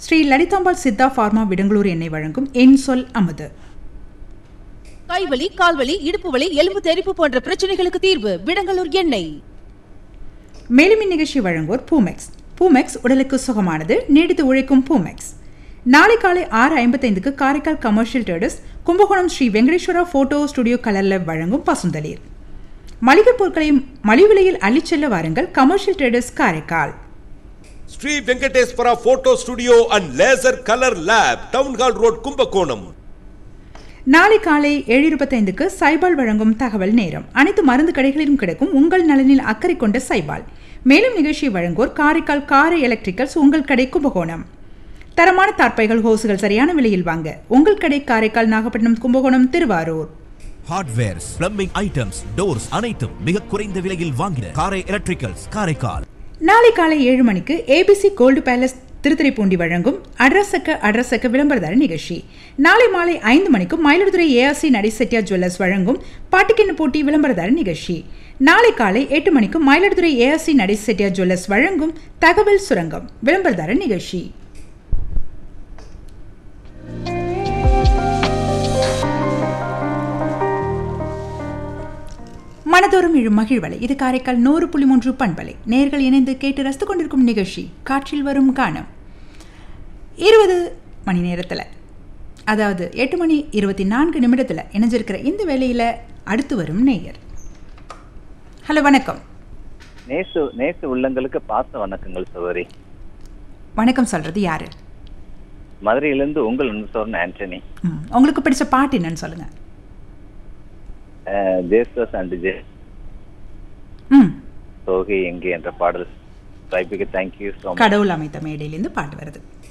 Sri Lalithambal Siddha pharma Vidangalur எண்ணெய் வழங்கும் என் சொல் அமுது கைவலி கால்வலி இடுப்பு வலி எலும்பு தெறிப்பு போன்ற பிரச்சனைகளுக்கு தீர்வு விடங்கலூர் எண்ணெய் மேலும் இந்நிகழ்ச்சி வழங்குவோர் பூமெக்ஸ் பூமெக்ஸ் உடலுக்கு சுகமானது நீடித்து உழைக்கும் பூமெக்ஸ் நாளை காலை ஆறு ஐம்பத்தைந்துக்கு Karaikal commercial traders Kumbakonam Shri Venkateswara photo studio கலர்ல வழங்கும் பசுந்தளிர் மளிகை பொருட்களையும் மலிவு விலையில் அள்ளிச் செல்ல வாருங்கள் commercial traders Karaikal Shri Venkateswara photo studio and laser colour lab town hall road Kumbakonam நாளை காலை ஏழு இருபத்தைந்துக்கு சைபால் வழங்கும் தகவல் நேரம் அனைத்து மருந்து கடைகளிலும் கிடைக்கும் உங்கள் நலனில் அக்கறை கொண்ட சைபால் மேலும் நிகழ்ச்சியை வழங்குவோர் காரைக்கால் காரை எலக்ட்ரிக்கல்ஸ் உங்கள் கடை கும்பகோணம் தரமான தார்ப்பைகள் ஹோசுகள் சரியான விலையில் வாங்க உங்கள் கடை Karaikal Nagapattinam Kumbakonam Thiruvarur hardwares plumbing items doors அனைத்தும் மிக குறைந்த விலையில் வாங்கின காரை எலக்ட்ரிக்கல்ஸ் காரைக்கால் நாளை காலை ஏழு மணிக்கு ஏபிசி கோல்டு பேலஸ் திருத்துறைப்பூண்டி வழங்கும் அட்ரஸக்க அட்ரஸக்க விளம்பரதார நிகழ்ச்சி நாளை மாலை ஐந்து மணிக்கு மயிலாடுதுறை ஏஆர்சி நடை செட்டியார் ஜுவல்லர்ஸ் வழங்கும் பாட்டுக்கெண்ண போட்டி விளம்பரதார நிகழ்ச்சி நாளை காலை எட்டு மணிக்கு மயிலாடுதுறை ஏஆர்சி நடை செட்டியார் ஜுவல்லர்ஸ் வழங்கும் தகவல் சுரங்கம் விளம்பரதார நிகழ்ச்சி மனதோறும் இழும் மகிழ்வலை இது காரைக்கால் நூறு புள்ளி மூன்று பண்பலை நேர்கள் இணைந்து கேட்டு ரசித்து கொண்டிருக்கும் நிகழ்ச்சி காற்றில் வரும் கானம் இருபது மணி நேரத்தில் அதாவது எட்டு மணி இருபத்தி நான்கு நிமிடத்தில் இணைஞ்சிருக்கிற இந்த வேலையில் அடுத்து வரும் நேயர் ஹலோ வணக்கம் நேசு நேசு உள்ளங்களுக்கு பாச வணக்கங்கள் சகோதரி வணக்கம் சொல்கிறது யாரு மதுரையிலிருந்து உங்கள் அன்பு ஆண்டனி ம், உங்களுக்கு பிடிச்ச பாட்டு என்னன்னு சொல்லுங்கள் அஹ், ஜேசஸ் அண்ட் ஜே ம் சோகை எங்கே என்ற பாடல் வாய்ப்புக்கு தேங்க்யூ ஸோ மச் கடவுள் அமைத்த மேடையிலேருந்து பாட்டு வருது